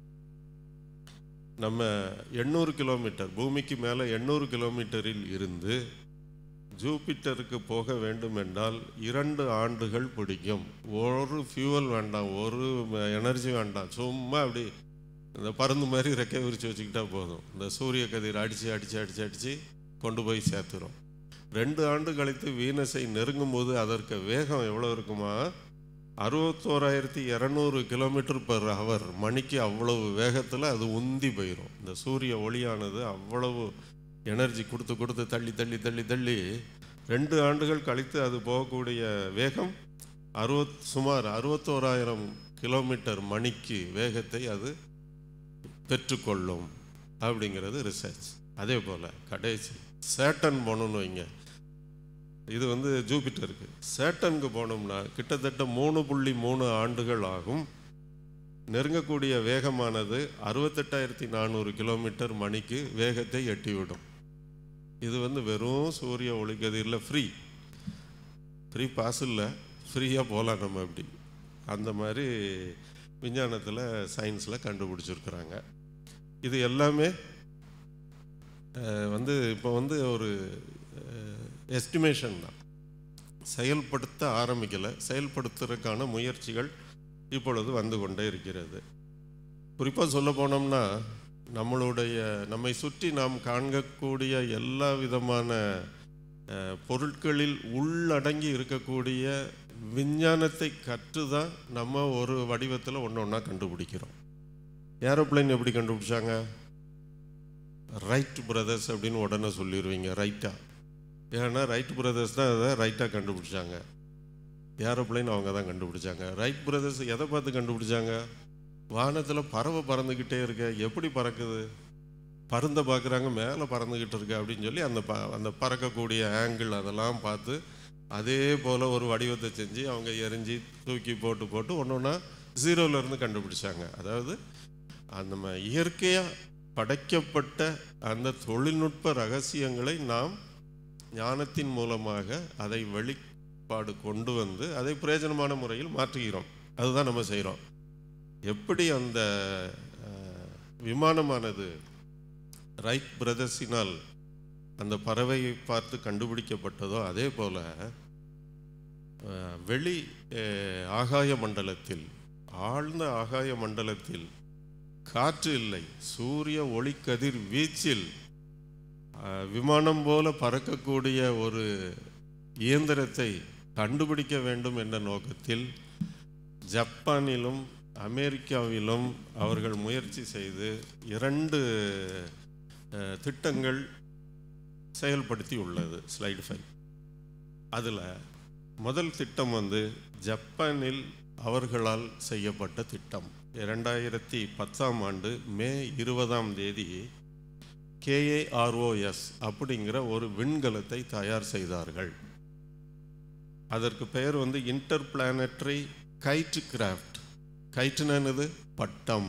நம்ம எண்ணூறு கிலோமீட்டர் பூமிக்கு மேலே எண்ணூறு கிலோமீட்டரில் இருந்து ஜூபிட்டருக்கு போக வேண்டும் என்றால் இரண்டு ஆண்டுகள் பிடிக்கும் ஒரு ஃபியூவல் வேண்டாம் ஒரு எனர்ஜி வேண்டாம் சும்மா அப்படி இந்த பருந்து மாதிரி ரெக்கை விரித்து வச்சுக்கிட்டா போதும் இந்த சூரிய கதிர் அடித்து அடித்து அடித்து அடித்து கொண்டு போய் சேர்த்துரும் ரெண்டு ஆண்டு கழித்து வீனஸை நெருங்கும் போது அதற்கு வேகம் எவ்வளோ இருக்குமா அறுபத்தோராயிரத்தி இரநூறு கிலோமீட்டர் பர் ஹவர் மணிக்கு அவ்வளவு வேகத்தில் அது உந்தி போயிடும் இந்த சூரிய ஒளியானது அவ்வளவு எனர்ஜி கொடுத்து கொடுத்து தள்ளி தள்ளி தள்ளி தள்ளி ரெண்டு ஆண்டுகள் கழித்து அது போகக்கூடிய வேகம் அறுபத் சுமார் அறுபத்தோராயிரம் கிலோமீட்டர் மணிக்கு வேகத்தை அது பெற்றுக்கொள்ளும் அப்படிங்கிறது ரிசர்ச் அதே போல் கடைசி சேட்டன் போகணுன்னு வைங்க இது வந்து ஜூபிட்டருக்கு சேட்டனுக்கு போனோம்னா கிட்டத்தட்ட மூணு புள்ளி மூணு ஆண்டுகள் ஆகும் நெருங்கக்கூடிய வேகமானது அறுபத்தெட்டாயிரத்தி நானூறு கிலோமீட்டர் மணிக்கு வேகத்தை எட்டிவிடும் இது வந்து வெறும் சூரிய ஒளிக்கதிரில் ஃப்ரீ ஃப்ரீ பாஸ் இல்லை ஃப்ரீயாக போகலாம் நம்ம அப்படி அந்த மாதிரி விஞ்ஞானத்தில் சயின்ஸில் கண்டுபிடிச்சிருக்கிறாங்க இது எல்லாமே அஹ், வந்து இப்போ வந்து ஒரு எஸ்டிமேஷன் தான் செயல்படுத்த ஆரம்பிக்கலை செயல்படுத்துறதுக்கான முயற்சிகள் இப்பொழுது வந்து கொண்டே இருக்கிறது குறிப்பாக சொல்ல போனோம்னா நம்மளுடைய நம்மை சுற்றி நாம் காண்கக்கூடிய எல்லா விதமான அஹ், பொருட்களில் உள்ளடங்கி இருக்கக்கூடிய விஞ்ஞானத்தை கற்று தான் நம்ம ஒரு வடிவத்தில் ஒன்று ஒன்றா கண்டுபிடிக்கிறோம் ஏரோப்ளேன் எப்படி கண்டுபிடிச்சாங்க ரைட் பிரதர்ஸ் அப்படின்னு உடனே சொல்லிடுவீங்க ரைட்டா ஏன்னா ரைட் பிரதர்ஸ் தான் அதை ரைட்டாக கண்டுபிடிச்சாங்க ஏரோப்ளேன் அவங்க தான் கண்டுபிடிச்சாங்க ரைட் பிரதர்ஸ் எதை பார்த்து கண்டுபிடிச்சாங்க வானத்தில் பறவை பறந்துக்கிட்டே இருக்க எப்படி பறக்குது பருந்தை பார்க்குறாங்க மேலே பறந்துக்கிட்டு இருக்கு அப்படின்னு சொல்லி அந்த ப அந்த பறக்கக்கூடிய ஆங்கிள் அதெல்லாம் பார்த்து அதே போல் ஒரு வடிவத்தை செஞ்சு அவங்க எரிஞ்சு தூக்கி போட்டு போட்டு ஒன்று ஒன்றா ஜீரோலேருந்து கண்டுபிடிச்சாங்க அதாவது அந்த நம்ம இயற்கையாக படைக்கப்பட்ட அந்த தொழில்நுட்ப ரகசியங்களை நாம் ஞானத்தின் மூலமாக அதை வெளிப்பாடு கொண்டு வந்து அதை பிரயோஜனமான முறையில் மாற்றுகிறோம் அதுதான் நம்ம செய்கிறோம் எப்படி அந்த அஹ், விமானமானது ரைட் பிரதர்ஸினால் அந்த பறவையை பார்த்து கண்டுபிடிக்கப்பட்டதோ அதே போல் அஹ், வெளி அஹ், ஆகாய மண்டலத்தில் ஆழ்ந்த ஆகாய மண்டலத்தில் காற்று இல்லை சூரிய ஒளிக்கதிர் வீச்சில் அஹ், விமானம் போல பறக்கக்கூடிய ஒரு இயந்திரத்தை கண்டுபிடிக்க வேண்டும் என்ற நோக்கத்தில் ஜப்பானிலும் அமெரிக்காவிலும் அவர்கள் முயற்சி செய்து இரண்டு அஹ், திட்டங்கள் செயல்படுத்தி உள்ளது ஸ்லைடு ஃபைவ் அதில் முதல் திட்டம் வந்து ஜப்பானில் அவர்களால் செய்யப்பட்ட திட்டம் இரண்டாயிரத்தி பத்தாம் ஆண்டு மே இருபதாம் தேதி கேஏஆர்ஓஎஸ் அப்படிங்கிற ஒரு விண்கலத்தை தயார் செய்தார்கள் அதற்கு பெயர் வந்து இன்டர் பிளானட்டரி கைட் கிராஃப்ட் கைட்டுனது பட்டம்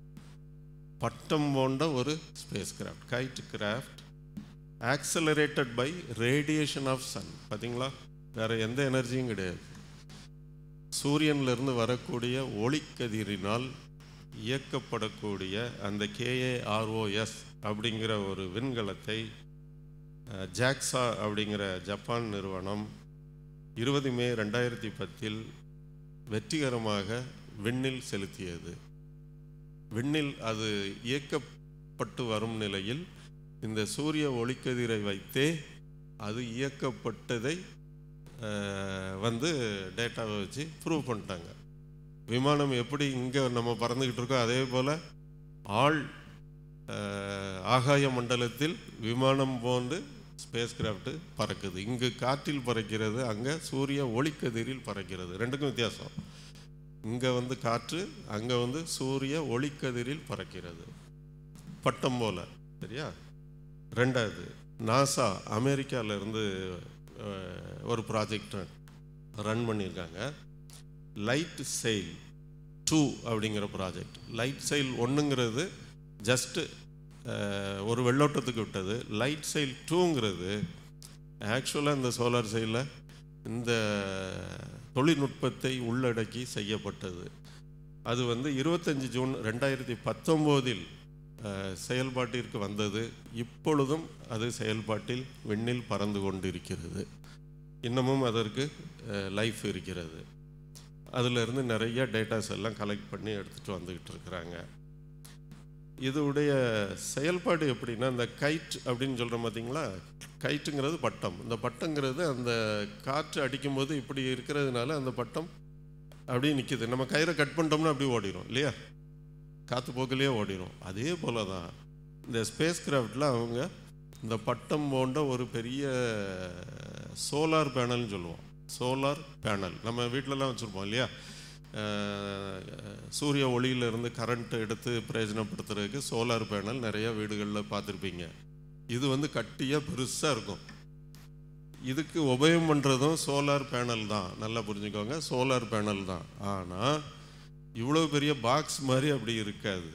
பட்டம் போன்ற ஒரு spacecraft kite craft accelerated by radiation of sun பார்த்தீங்களா வேற எந்த எனர்ஜியும் கிடையாது சூரியன்ல இருந்து வரக்கூடிய ஒளிக்கதிரினால் இயக்கப்படக்கூடிய அந்த கேஏஆர்ஓஎஸ் அப்படிங்கிற ஒரு விண்கலத்தை அஹ், ஜாக்ஸா அப்படிங்கிற ஜப்பான் நிறுவனம் இருபது மே ரெண்டாயிரத்தி பத்தில் வெற்றிகரமாக விண்ணில் செலுத்தியது விண்ணில் அது இயக்கப்பட்டு வரும் நிலையில் இந்த சூரிய ஒளிக்கதிரை வைத்தே அது இயக்கப்பட்டதை அஹ், வந்து டேட்டாவை வச்சு ப்ரூவ் பண்ணிட்டாங்க விமானம் எப்படி இங்கே நம்ம பறந்துக்கிட்டு இருக்கோம் அதே போல் ஆள் அஹ், ஆகாய மண்டலத்தில் விமானம் போன்று ஸ்பேஸ் கிராஃப்ட் பறக்குது இங்கு காற்றில் பறக்கிறது அங்கே சூரிய ஒளிக்கதிரில் பறக்கிறது ரெண்டுக்கும் வித்தியாசம் இங்கே வந்து காற்று அங்கே வந்து சூரிய ஒளிக்கதிரில் பறக்கிறது பட்டம் போல சரியா ரெண்டாவது நாசா அமெரிக்கால இருந்து அஹ், ஒரு ப்ராஜெக்ட் ரன் பண்ணியிருக்காங்க லைட் செயில் டூ அப்படிங்கிற ப்ராஜெக்ட் லைட் செயில் ஒன்றுங்கிறது ஜஸ்ட்டு ஒரு வெள்ளோட்டத்துக்கு விட்டது லைட் செயில் டூங்கிறது ஆக்சுவலாக இந்த சோலார் செயிலில் இந்த தொழில்நுட்பத்தை உள்ளடக்கி செய்யப்பட்டது அது வந்து இருபத்தஞ்சி ஜூன் ரெண்டாயிரத்தி பத்தொம்போதில் செயல்பாட்டிற்கு வந்தது இப்பொழுதும் அது செயல்பாட்டில் விண்ணில் பறந்து கொண்டிருக்கிறது இன்னமும் அதற்கு லைஃப் இருக்கிறது அதிலிருந்து நிறைய டேட்டாஸ் எல்லாம் கலெக்ட் பண்ணி எடுத்துகிட்டு வந்துக்கிட்டு இருக்கிறாங்க இதோடைய செயல்பாடு எப்படின்னா இந்த கைட் அப்படின்னு சொல்கிறோம் பார்த்தீங்களா கைட்டுங்கிறது பட்டம் இந்த பட்டங்கிறது அந்த காற்று அடிக்கும்போது இப்படி இருக்கிறதுனால அந்த பட்டம் அப்படியே நிற்கிது நம்ம கயிறை கட் பண்ணிட்டோம்னா அப்படியே ஓடிடும் இல்லையா காற்று போக்கிலேயே ஓடிடும் அதே போல தான் இந்த ஸ்பேஸ் கிராஃப்டில் அவங்க இந்த பட்டம் போன்ற ஒரு பெரிய சோலார் பேனல்னு சொல்லுவோம் சோலார் பேனல் நம்ம வீட்டிலலாம் வச்சுருப்போம் இல்லையா அஹ், சூரிய ஒளியிலிருந்து கரண்ட் எடுத்து பிரயோஜனப்படுத்துறதுக்கு சோலார் பேனல் நிறைய வீடுகளில் பார்த்துருப்பீங்க இது வந்து கட்டியாக பெருசாக இருக்கும் இதுக்கு உபயம் பண்ணுறதும் சோலார் பேனல் தான் நல்லா புரிஞ்சுக்கோங்க சோலார் பேனல் தான் ஆனால் இவ்வளோ பெரிய பாக்ஸ் மாதிரி அப்படி இருக்காது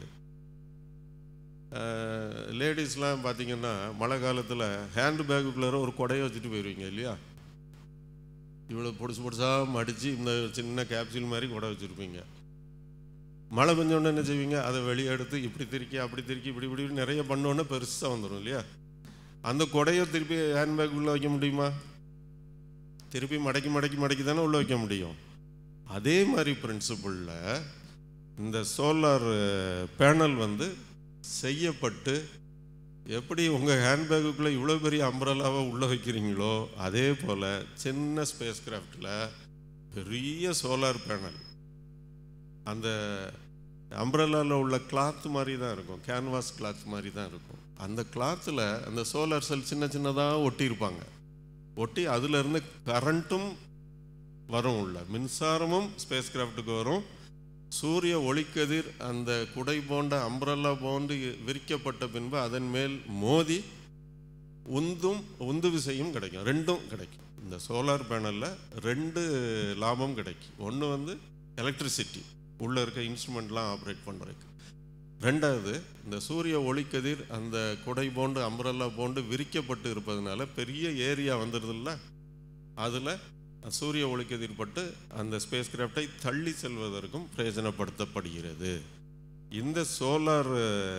லேடிஸ்லாம் பார்த்தீங்கன்னா மழை காலத்தில் ஹேண்ட் பேக்குக்குள்ளார ஒரு கொடையை வச்சுட்டு போயிடுவீங்க இல்லையா இவ்வளோ பொடிசு பொடிசாக மடித்து இந்த சின்ன கேப்சூல் மாதிரி கொடை வச்சுருப்பீங்க மழை பெஞ்சோடனே என்ன செய்வீங்க அதை வெளியே எடுத்து இப்படி திருக்கி அப்படி திருக்கி இப்படி இப்படி இப்படி நிறைய பண்ணோன்னே பெருசாக வந்துடும் இல்லையா அந்த கொடையை திருப்பி ஹேண்ட்பேக் உள்ளே வைக்க முடியுமா திருப்பி மடக்கி மடக்கி மடக்கி தானே உள்ளே வைக்க முடியும் அதே மாதிரி பிரின்சிபிளில் இந்த சோலார் பேனல் வந்து செய்யப்பட்டு எப்படி உங்கள் ஹேண்ட்பேக்குள்ளே இவ்வளோ பெரிய அம்ப்ரலாவை உள்ளே வைக்கிறீங்களோ அதே போல் சின்ன ஸ்பேஸ் கிராஃப்டில் பெரிய சோலார் பேனல் அந்த அம்ப்ரலாவில் உள்ள கிளாத் மாதிரி தான் இருக்கும் கேன்வாஸ் கிளாத் மாதிரி தான் இருக்கும் அந்த கிளாத்தில் அந்த சோலார் செல் சின்ன சின்னதாக ஒட்டியிருப்பாங்க ஒட்டி அதுலேருந்து கரண்ட்டும் வரும் உள்ள மின்சாரமும் ஸ்பேஸ் கிராஃப்ட்டுக்கு வரும் சூரிய ஒளிக்கதிர் அந்த குடை போன்ற அம்ப்ரல்லா போன்று விரிக்கப்பட்ட பின்பு அதன் மேல் மோதி உந்தும் உந்து விசையும் கிடைக்கும் ரெண்டும் கிடைக்கும் இந்த சோலார் பேனலில் ரெண்டு லாபம் கிடைக்கும் ஒன்று வந்து எலக்ட்ரிசிட்டி உள்ளே இருக்க இன்ஸ்ட்ருமெண்ட்லாம் ஆப்ரேட் பண்ணுறதுக்கு ரெண்டாவது இந்த சூரிய ஒளிக்கதிர் அந்த குடை போன்று அம்ப்ரல்லா போன்று விரிக்கப்பட்டு இருப்பதனால பெரிய ஏரியா வந்துடுதுல்ல அதில் சூரிய ஒளிக்கதிர் பட்டு அந்த ஸ்பேஸ் கிராஃப்டை தள்ளி செல்வதற்கும் பிரயோஜனப்படுத்தப்படுகிறது இந்த சோலார்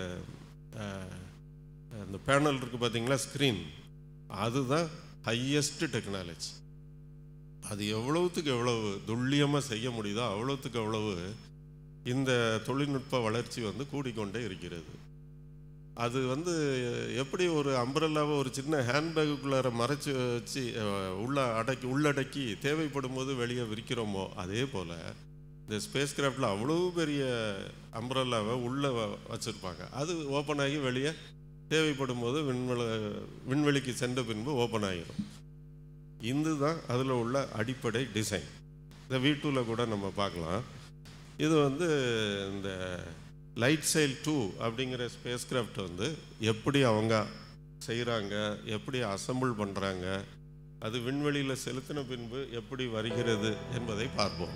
அந்த பேனல் இருக்குது பார்த்தீங்களா ஸ்க்ரீன் அதுதான் ஹையஸ்ட் டெக்னாலஜி அது எவ்வளவுத்துக்கு எவ்வளவு துல்லியமாக செய்ய முடியுதோ அவ்வளவுத்துக்கு அவ்வளவு இந்த தொழில்நுட்ப வளர்ச்சி வந்து கூடிக்கொண்டே இருக்கிறது அது வந்து எப்படி ஒரு அம்பரல்லாவை ஒரு சின்ன ஹேண்ட்பேக்குள்ளார மறைச்சி வச்சு அஹ், உள்ள அடக்கி உள்ளடக்கி தேவைப்படும் போது வெளியே விரிக்கிறோமோ அதே போல் இந்த ஸ்பேஸ் கிராஃப்டில் அவ்வளோ பெரிய அம்பரல்லாவை உள்ளே வச்சுருப்பாங்க அது ஓப்பன் ஆகி வெளியே தேவைப்படும் போது விண்வெள விண்வெளிக்கு சென்ற பின்பு ஓப்பன் ஆகிரும் இது தான் அதில் உள்ள அடிப்படை டிசைன் இந்த வீட்டூவில் கூட நம்ம பார்க்கலாம் இது வந்து இந்த லைட் சைல் டூ அப்படிங்கிற ஸ்பேஸ் கிராஃப்ட் வந்து எப்படி அவங்க செய்கிறாங்க எப்படி அசம்பிள் பண்ணுறாங்க அது விண்வெளியில் செலுத்தின பின்பு எப்படி வருகிறது என்பதை பார்ப்போம்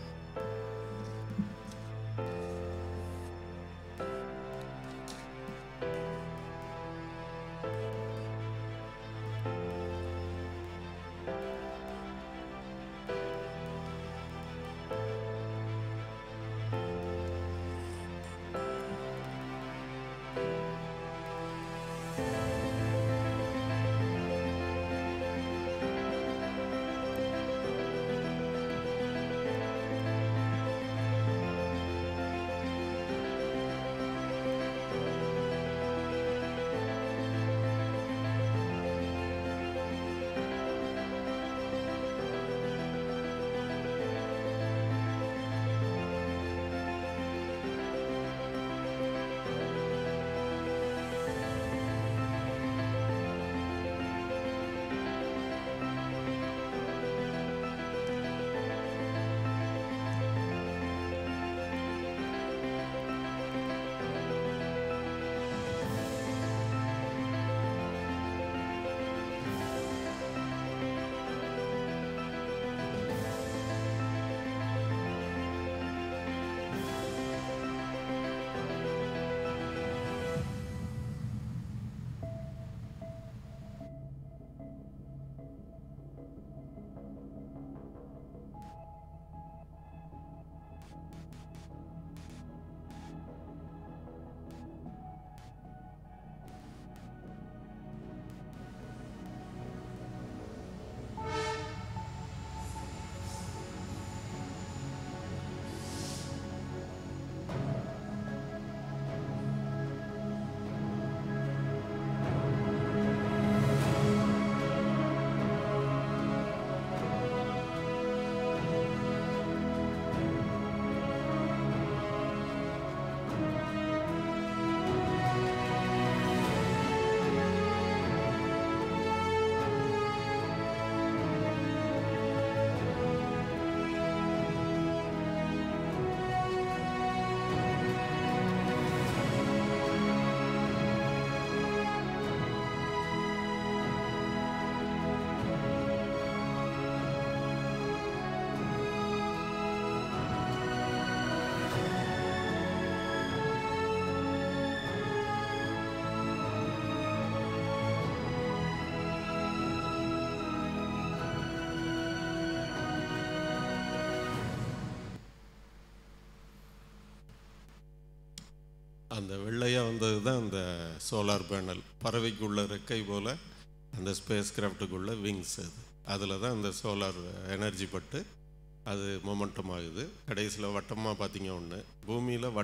அந்த வெள்ளையாக வந்தது தான் அந்த சோலார் பேனல் பறவைக்குள்ள ரெக்கை போல் அந்த ஸ்பேஸ் கிராஃப்ட்டுக்குள்ள விங்ஸ் அது அதில் தான் அந்த சோலார் எனர்ஜி பட்டு அது மொமெண்டம் ஆகுது கடைசியில் வட்டமாக பார்த்தீங்க ஒன்று பூமியில்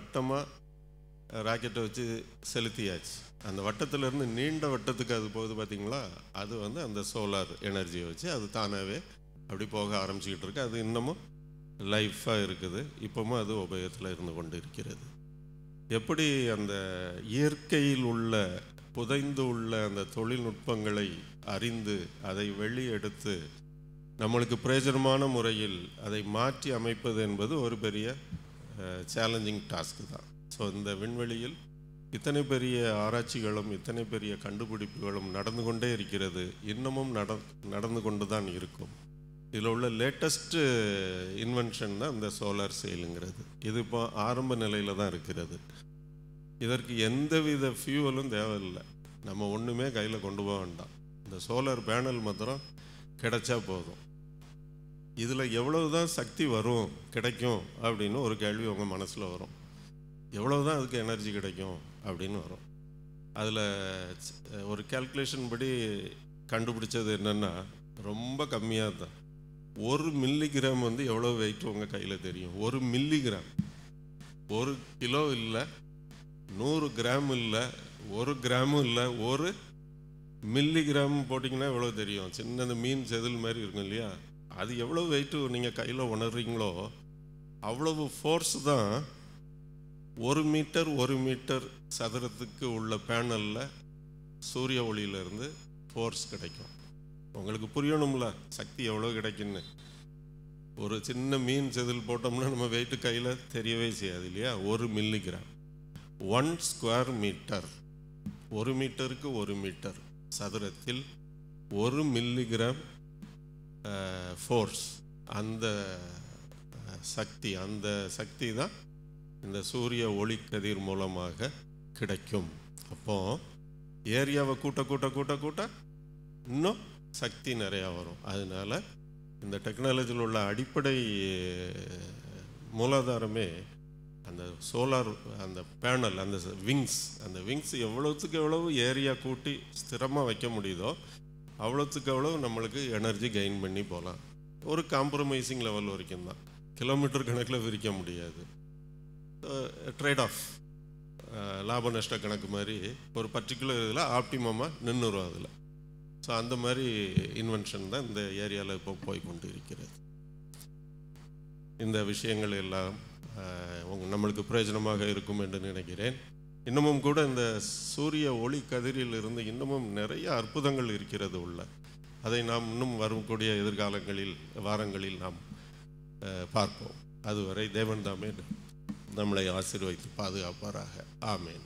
வட்டமாக ராக்கெட்டை வச்சு செலுத்தியாச்சு அந்த வட்டத்திலேருந்து நீண்ட வட்டத்துக்கு அது போகுது பார்த்தீங்களா அது வந்து அந்த சோலார் எனர்ஜியை வச்சு அது தானாகவே அப்படி போக ஆரம்பிச்சுக்கிட்டு இருக்கு அது இன்னமும் லைஃபாக இருக்குது இப்போவும் அது உபயோகத்தில் இருந்து கொண்டு இருக்கிறது எப்படி அந்த இயற்கையில் உள்ள புதைந்து உள்ள அந்த தொழில்நுட்பங்களை அறிந்து அதை வெளியெடுத்து நம்மளுக்கு பிரயோஜனமான முறையில் அதை மாற்றி அமைப்பது என்பது ஒரு பெரிய சேலஞ்சிங் டாஸ்க் தான் ஸோ இந்த விண்வெளியில் இத்தனை பெரிய ஆராய்ச்சிகளும் இத்தனை பெரிய கண்டுபிடிப்புகளும் நடந்து கொண்டே இருக்கிறது இன்னமும் நட நடந்து கொண்டு தான் இருக்கும் இதில் உள்ள லேட்டஸ்ட்டு இன்வென்ஷன் தான் இந்த சோலார் செயலுங்கிறது இது இப்போ ஆரம்ப நிலையில் தான் இருக்கிறது இதற்கு எந்தவித ஃபியூவலும் தேவையில்லை நம்ம ஒன்றுமே கையில் கொண்டு போக வேண்டாம் இந்த சோலார் பேனல் மாத்திரம் கிடைச்சா போதும் இதில் எவ்வளவு தான் சக்தி வரும் கிடைக்கும் அப்படின்னு ஒரு கேள்வி உங்கள் மனசில் வரும் எவ்வளவு தான் அதுக்கு எனர்ஜி கிடைக்கும் அப்படின்னு வரும் அதில் ஒரு கேல்குலேஷன் படி கண்டுபிடிச்சது என்னென்னா ரொம்ப கம்மியாக தான் ஒரு மில்லிகிராம் வந்து எவ்வளோ வெயிட் உங்கள் கையில் தெரியும் ஒரு மில்லிகிராம் ஒரு கிலோ இல்லை நூறு கிராம் இல்லை ஒரு கிராமும் இல்லை ஒரு மில்லிகிராம் போட்டிங்கன்னா எவ்வளோ தெரியும் சின்ன இந்த மீன் செதில் மாதிரி இருக்கும் இல்லையா அது எவ்வளோ வெயிட்டு நீங்கள் கையில் உணர்றீங்களோ அவ்வளவு ஃபோர்ஸ் தான் ஒரு மீட்டர் ஒரு மீட்டர் சதுரத்துக்கு உள்ள பேனலில் சூரிய ஒளியிலேருந்து ஃபோர்ஸ் கிடைக்கும் உங்களுக்கு புரியணும்ல சக்தி எவ்வளோ கிடைக்குன்னு ஒரு சின்ன மீன் செதில் போட்டோம்னா நம்ம வெயிட்டு கையில் தெரியவே செய்யாது இல்லையா ஒரு மில்லிகிராம் ஒன் ஸ்கொயர் மீட்டர் ஒரு மீட்டருக்கு ஒரு மீட்டர் சதுரத்தில் ஒரு மில்லிகிராம் ஃபோர்ஸ் அந்த அஹ், சக்தி அந்த சக்தி தான் இந்த சூரிய ஒளிக்கதிர் மூலமாக கிடைக்கும் அப்போ ஏரியாவை கூட்ட கூட்ட கூட்ட கூட்ட இன்னும் சக்தி நிறையா வரும் அதனால இந்த டெக்னாலஜியில் உள்ள அடிப்படை அஹ், மூலாதாரமே அந்த சோலார் அந்த பேனல் அந்த விங்ஸ் அந்த விங்ஸ் எவ்வளோத்துக்கு எவ்வளவு ஏரியா கூட்டி ஸ்திரமாக வைக்க முடியுதோ அவ்வளோத்துக்கு அவ்வளோ நம்மளுக்கு எனர்ஜி கெயின் பண்ணி போகலாம் ஒரு காம்ப்ரமைசிங் லெவல் வரைக்கும் தான் கிலோமீட்டர் கணக்கில் விரிக்க முடியாது ட்ரேட் ஆஃப் லாப நஷ்ட கணக்கு மாதிரி ஒரு பர்டிகுலர் இதில் ஆப்டிமமாக நின்றுரும் அதில் ஸோ அந்த மாதிரி இன்வென்ஷன் தான் இந்த ஏரியாவில் இப்போ போய் கொண்டு இருக்கிறது இந்த விஷயங்கள் எல்லாம் அஹ், உங்க- நம்மளுக்கு பிரயோஜனமாக இருக்கும் என்று நினைக்கிறேன் இன்னமும் கூட இந்த சூரிய ஒளி கதிரில் இருந்து இன்னமும் நிறைய அற்புதங்கள் இருக்கிறது உள்ள அதை நாம் இன்னும் வரக்கூடிய எதிர்காலங்களில் வாரங்களில் நாம் அஹ், பார்ப்போம் அதுவரை தேவன் தாமே நம்மளை ஆசீர்வதித்து பாதுகாப்பாராக ஆமேன்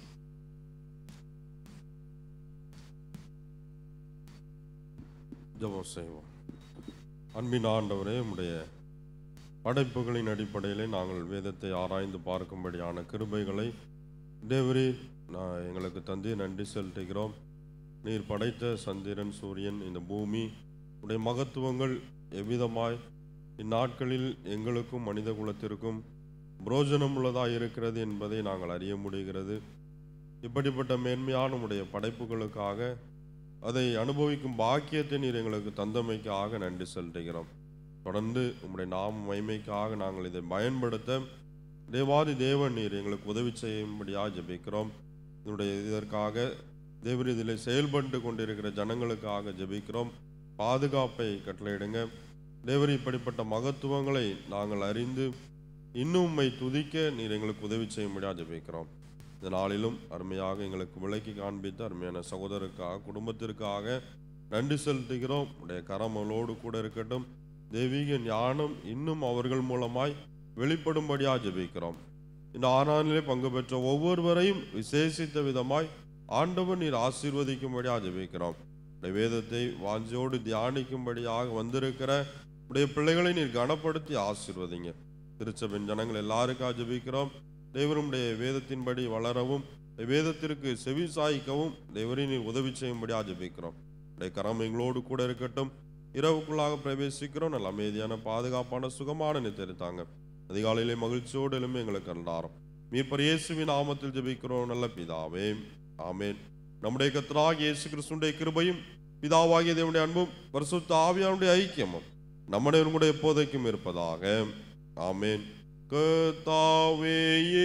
ஜெபம் செய்வோம் அன்பின் ஆண்டவரே உம்முடைய படைப்புகளின் அடிப்படையிலே நாங்கள் வேதத்தை ஆராய்ந்து பார்க்கும்படியான கிருபைகளை தேவரே நான் எங்களுக்கு தந்தி நன்றி செலுத்துகிறோம் நீர் படைத்த சந்திரன் சூரியன் இந்த பூமி உடைய மகத்துவங்கள் எவ்விதமாய் இந்நாட்களில் எங்களுக்கும் மனித குலத்திற்கும் புரோஜனம் உள்ளதாக இருக்கிறது என்பதை நாங்கள் அறிய முடிகிறது இப்படிப்பட்ட மேன்மையான உடைய படைப்புகளுக்காக அதை அனுபவிக்கும் பாக்கியத்தை நீர் எங்களுக்கு தந்தமைக்காக நன்றி செலுத்துகிறோம் தொடர்ந்து உம்முடைய நாம மைமைக்காக நாங்கள் இதை பயன்படுத்த தேவாதி தேவன் நீர் எங்களுக்கு உதவி செய்யும்படியாக ஜெபிக்கிறோம் இதனுடைய இதற்காக தேவர் இதில் செயல்பட்டு கொண்டிருக்கிற ஜனங்களுக்காக ஜெபிக்கிறோம் பாதுகாப்பை கட்டளையிடுங்க தேவர் இப்படிப்பட்ட மகத்துவங்களை நாங்கள் அறிந்து இன்னும் உம்மை துதிக்க நீர் எங்களுக்கு உதவி செய்யும்படியாக ஜெபிக்கிறோம் இந்த நாளிலும் அருமையாக எங்களுக்கு விளக்கி காண்பித்த அருமையான சகோதரருக்காக குடும்பத்திற்காக நன்றி செலுத்துகிறோம் உடைய கரமலோடு கூட இருக்கட்டும் தெய்வீக ஞானம் இன்னும் அவர்கள் மூலமாய் வெளிப்படும்படியாக ஜெபிக்கிறோம் இந்த ஆறானிலே பங்கு பெற்ற ஒவ்வொருவரையும் விசேஷித்த விதமாய் ஆண்டவர் நீர் ஆசீர்வதிக்கும்படியாக ஜெபிக்கிறோம் உடைய வேதத்தை வாஞ்சோடு தியானிக்கும்படியாக வந்திருக்கிற உடைய பிள்ளைகளை நீர் கனப்படுத்தி ஆசீர்வதிங்க திருச்சபையின் ஜனங்கள் எல்லாருக்காக ஜெபிக்கிறோம் தேவருடைய வேதத்தின்படி வளரவும் வேதத்திற்கு செவி சாய்க்கவும் தேவரை நீர் உதவி செய்யும்படியாக ஜெபிக்கிறோம் உடைய கரம் எங்களோடு கூட இருக்கட்டும் இரவுக்குள்ளாக பிரவேசிக்கிறோம் நல்ல அமைதியான பாதுகாப்பான சுகமான நித்திருத்தாங்க அதிகாலையிலே மகிழ்ச்சியோடு எழுமே எங்களுக்கு அல்லாரம் மீட்பர் இயேசுவின் நாமத்தில் ஜெபிக்கிறோம் நல்ல பிதாவே ஆமென் நம்முடைய கர்த்தராகிய இயேசு கிறிஸ்துடைய கிருபையும் பிதாவாகிய தேவனுடைய அன்பும் பரிசுத்த ஆவியானுடைய ஐக்கியமும் நம்முடைய உங்களுடைய எப்போதைக்கும் இருப்பதாக ஆமென் கர்த்தாவே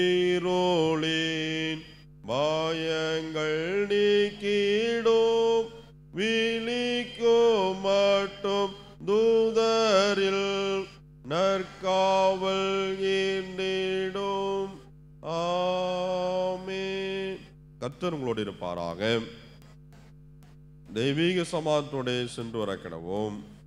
ஈரோளின் பயங்கள் நீக்கிடும் விழிக்கும் மட்டும் தூதரில் நற்காவல் ஈண்டிடும் ஆமென் கர்த்தர் உங்களோடு இருப்பாராக தெய்வீக சமாதத்தோടെ சென்று வர கிடவோம்